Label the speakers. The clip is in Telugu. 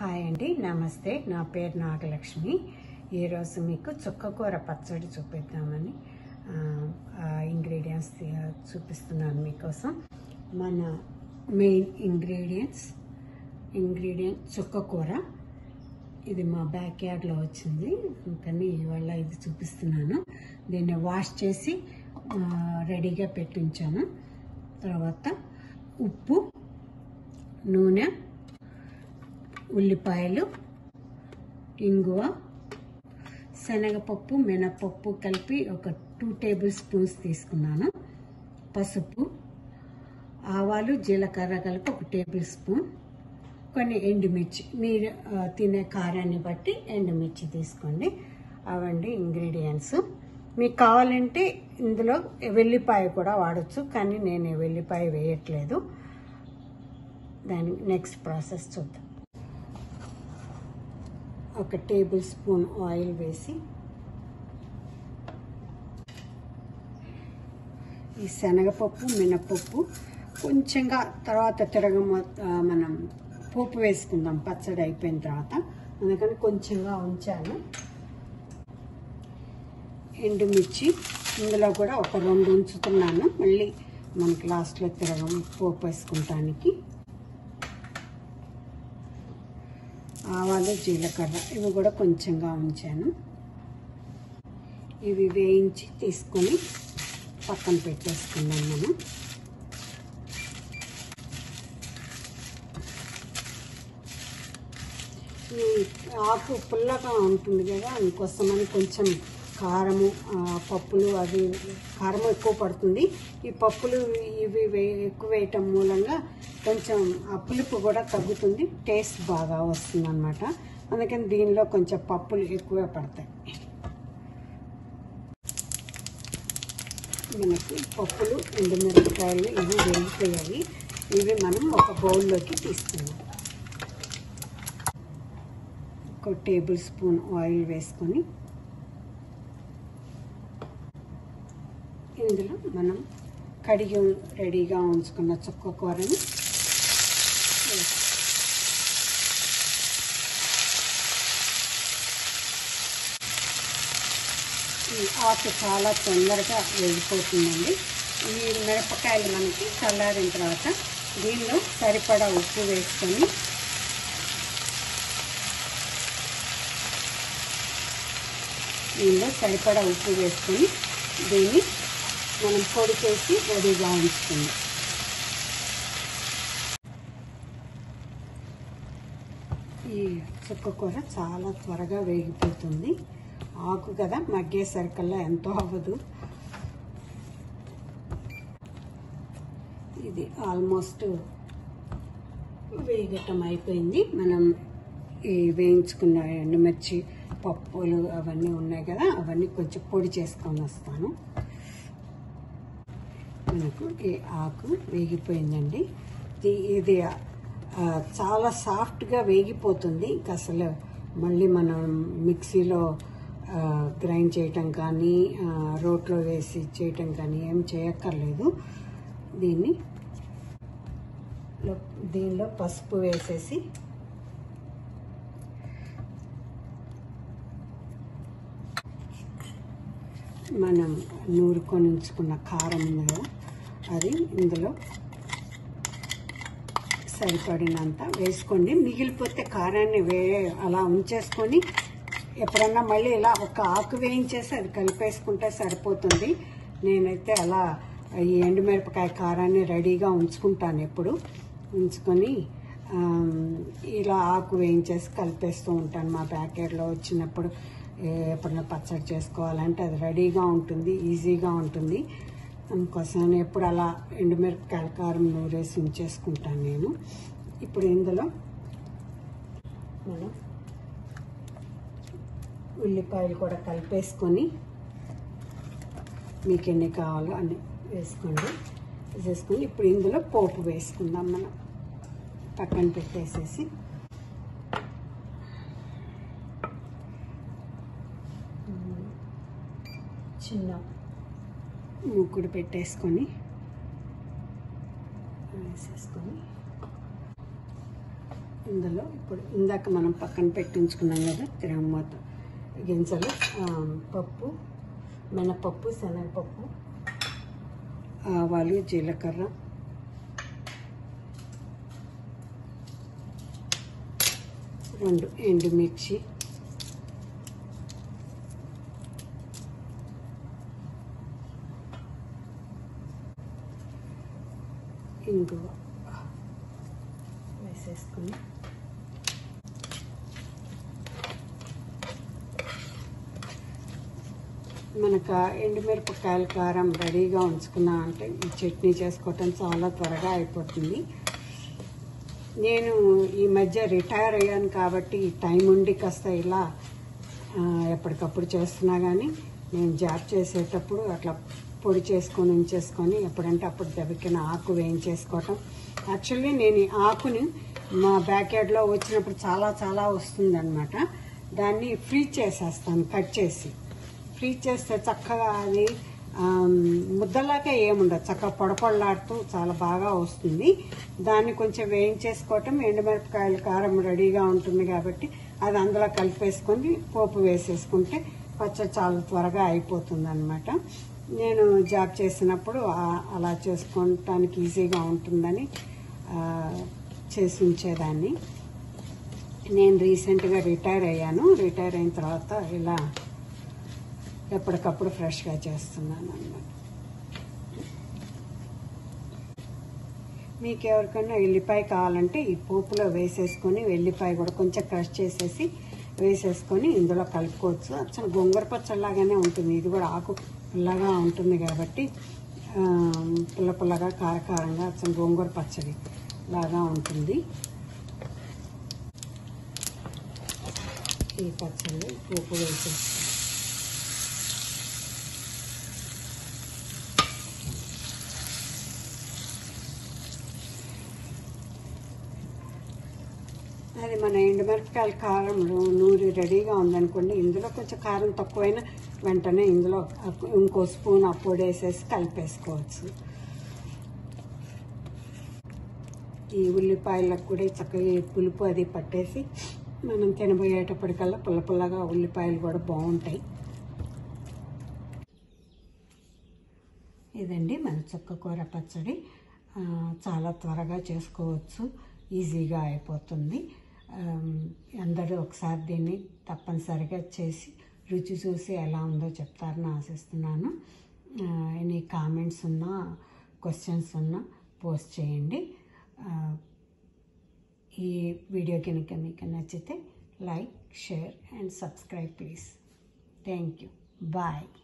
Speaker 1: హాయ్ అండి నమస్తే నా పేరు నాగలక్ష్మి ఈరోజు మీకు చుక్కకూర పచ్చడి చూపిద్దామని ఇంగ్రీడియంట్స్ చూపిస్తున్నాను మీకోసం మన మెయిన్ ఇంగ్రీడియంట్స్ ఇంగ్రీడియంట్ చుక్కకూర ఇది మా బ్యాక్ యార్డ్లో వచ్చింది కానీ ఇవాళ ఇది చూపిస్తున్నాను దీన్ని వాష్ చేసి ఆ, రెడీగా పెట్టించాను తర్వాత ఉప్పు నూనె ఉల్లిపాయలు ఇంగువ శనగపప్పు మినపప్పు కలిపి ఒక టూ టేబుల్ స్పూన్స్ తీసుకున్నాను పసుపు ఆవాలు జీలకర్ర కలిపి ఒక టేబుల్ స్పూన్ కొన్ని ఎండుమిర్చి మీరు ఆ, తినే కారాన్ని బట్టి ఎండుమిర్చి తీసుకోండి అవండి ఇంగ్రీడియంట్స్ మీకు కావాలంటే ఇందులో వెల్లిపాయ కూడా వాడచ్చు కానీ నేను వెల్లిపాయ వేయట్లేదు దాని నెక్స్ట్ ప్రాసెస్ చూద్దాం ఒక టేబుల్ స్పూన్ ఆయిల్ వేసి ఈ శనగపప్పు మినపప్పు కొంచెంగా తర్వాత తిరగ మనం పోపు వేసుకుందాం పచ్చడి అయిపోయిన తర్వాత అందుకని కొంచెంగా ఉంచాను ఎండుమిర్చి ఇందులో కూడా ఒక రెండు ఉంచుతున్నాను మళ్ళీ మనకి లాస్ట్లో తిరగం పోపు వేసుకుంటానికి ఆవాలు జీలకర్ర ఇవి కూడా కొంచెంగా ఉంచాను ఇవి వేయించి తీసుకొని పక్కన పెట్టేసుకుందాం మనం ఈ ఆకు పుల్లగా ఉంటుంది కదా అందుకోసమని కొంచెం కారము ఆ, పప్పులు అవి కారం ఎక్కువ పడుతుంది ఈ పప్పులు ఇవి వే- ఎక్కువ వేయటం మూలంగా కొంచెం ఆ పులుపు కూడా తగ్గుతుంది టేస్ట్ బాగా వస్తుంది అనమాట అందుకని దీనిలో కొంచెం పప్పులు ఎక్కువే పడతాయి మనకి పప్పులు ఎండుమిరపకాయలు ఇవి వేగిపోయాయి ఇవి మనం ఒక బౌల్లోకి తీసుకుందాం ఒక టేబుల్ స్పూన్ ఆయిల్ వేసుకొని ఇందులో మనం కడిగి రెడీగా ఉంచుకున్న చుక్క కూరని వేస్తాం. ఈ ఆకు చాలా తొందరగా వేగిపోతుందండి ఈ మిరపకాయలు మనకి చల్లారిన తర్వాత దీనిలో సరిపడా ఉప్పు వేసుకొని దీనిలో సరిపడా ఉప్పు వేసుకొని దీన్ని మనం పొడి చేసి రెడీగా ఉంచుకుందాం ఈ చుక్క కూర చాలా త్వరగా వేగిపోతుంది ఆకు కదా మగ్గేసరికల్లా ఎంతో అవ్వదు ఇది ఆల్మోస్ట్ వేగటం అయిపోయింది మనం ఈ వేయించుకున్న ఎండుమిర్చి పప్పులు అవన్నీ ఉన్నాయి కదా అవన్నీ కొంచెం పొడి చేసుకొని వస్తాను మనకు ఈ ఆకు వేగిపోయిందండి ఇది ఇది ఆ, చాలా సాఫ్ట్గా వేగిపోతుంది ఇంకా అసలు మళ్ళీ మనం మిక్సీలో ఆ, గ్రైండ్ చేయటం కానీ ఆ, రోట్లో వేసి చేయటం కానీ ఏం చేయక్కర్లేదు దీన్ని లో- దీనిలో పసుపు వేసేసి మనం నూరుకొని ఉంచుకున్న కారం ఉంది కదా అది ఇందులో సరిపడినంత వేసుకోండి మిగిలిపోతే కారాన్ని వే అలా ఉంచేసుకొని ఎప్పుడన్నా మళ్ళీ ఇలా ఒక ఆకు వేయించేసి అది కలిపేసుకుంటే సరిపోతుంది నేనైతే అలా ఈ ఎండుమిరపకాయ కారాన్ని రెడీగా ఉంచుకుంటాను ఎప్పుడు ఉంచుకొని ఆమ్, ఇలా ఆకు వేయించేసి కలిపేస్తూ ఉంటాను మా ప్యాకెట్లో వచ్చినప్పుడు ఏ- ఎప్పుడైనా పచ్చడి చేసుకోవాలంటే అది రెడీగా ఉంటుంది ఈజీగా ఉంటుంది అందుకోసం నేను ఎప్పుడు అలా ఎండుమిరపకాయల కారం నూరేసి ఉంచేసుకుంటాను నేను ఇప్పుడు ఇందులో మనం ఉల్లిపాయలు కూడా కలిపేసుకొని మీకు ఎన్ని కావాలో అన్ని వేసుకోండి వేసేసుకొని ఇప్పుడు ఇందులో పోపు వేసుకుందాం మనం పక్కన పెట్టేసేసి చిన్న ముక్కుడు పెట్టేసుకొని వేసేసుకొని ఇందులో ఇప్పుడు ఇందాక మనం పక్కన పెట్టించుకున్నాం కదా తిరగమాత గింజలు ఆ, పప్పు మినపప్పు శనగపప్పు ఆవాలు జీలకర్ర రెండు ఎండుమిర్చి ఇంగువ వేసేసుకొని మనకు ఆ ఎండుమిరపకాయల కారం రెడీగా ఉంచుకున్నా అంటే ఈ చట్నీ చేసుకోవటం చాలా త్వరగా అయిపోతుంది నేను ఈ మధ్య రిటైర్ అయ్యాను కాబట్టి ఈ టైం ఉండి కాస్త ఇలా ఆ, ఎప్పటికప్పుడు చేస్తున్నా కానీ నేను జాబ్ చేసేటప్పుడు అట్లా పొడి చేసుకొని ఉంచేసుకొని ఎప్పుడంటే అప్పుడు దెబ్బకిన ఆకు వేయించేసుకోవటం యాక్చువల్లీ నేను ఈ ఆకుని మా బ్యాక్ యార్డ్లో వచ్చినప్పుడు చాలా చాలా వస్తుందన్నమాట దాన్ని ఫ్రీజ్ చేసేస్తాను కట్ చేసి ఫ్రీజ్ చేస్తే చక్కగా అది ఆమ్, ముద్దలాగా ఏముండదు చక్కగా పొడపొడలాడుతూ చాలా బాగా వస్తుంది దాన్ని కొంచెం వేయించేసుకోవటం ఎండుమిరపకాయల కారం రెడీగా ఉంటుంది కాబట్టి అది అందులో కలిపేసుకొని పోపు వేసేసుకుంటే పచ్చడి చాలా త్వరగా అయిపోతుంది అనమాట నేను జాబ్ చేసినప్పుడు ఆ- అలా చేసుకోవటానికి ఈజీగా ఉంటుందని ఆ, చేసి ఉంచేదాన్ని నేను రీసెంట్గా రిటైర్ అయ్యాను రిటైర్ అయిన తర్వాత ఇలా ఎప్పటికప్పుడు ఫ్రెష్గా చేస్తున్నాను అన్నమాట మీకు ఎవరికైనా ఎల్లిపాయ కావాలంటే ఈ పోపులో వేసేసుకొని వెల్లిపాయ కూడా కొంచెం క్రష్ చేసేసి వేసేసుకొని ఇందులో కలుపుకోవచ్చు అసలు గోంగూర పచ్చడిలాగానే ఉంటుంది ఇది కూడా ఆకు పుల్లగా ఉంటుంది కాబట్టి ఆ, పుల్ల పుల్లగా కారకారంగా అసలు గోంగూర పచ్చడి లాగా ఉంటుంది ఈ పచ్చడి పోపు వేసేస్తాం అది మన ఎండుమిరపకాయల కారం నూరి రెడీగా ఉందనుకోండి ఇందులో కొంచెం కారం తక్కువైనా వెంటనే ఇందులో ఇంకో స్పూన్ అప్పుడు వేసేసి కలిపేసుకోవచ్చు ఈ ఉల్లిపాయలకు కూడా చక్కగా ఈ పులుపు అది పట్టేసి మనం తినబోయేటప్పటికల్లా పుల్ల పుల్లగా ఉల్లిపాయలు కూడా బాగుంటాయి ఇదండి మన చుక్క కూర పచ్చడి ఆ, చాలా త్వరగా చేసుకోవచ్చు ఈజీగా అయిపోతుంది ఆమ్, అందరూ ఒకసారి దీన్ని తప్పనిసరిగా చేసి రుచి చూసి ఎలా ఉందో చెప్తారని ఆశిస్తున్నాను ఆ, ఎనీ కామెంట్స్ ఉన్నా క్వశ్చన్స్ ఉన్నా పోస్ట్ చేయండి ఆ, ఈ వీడియో కనుక మీకు నచ్చితే like share and subscribe please thank you bye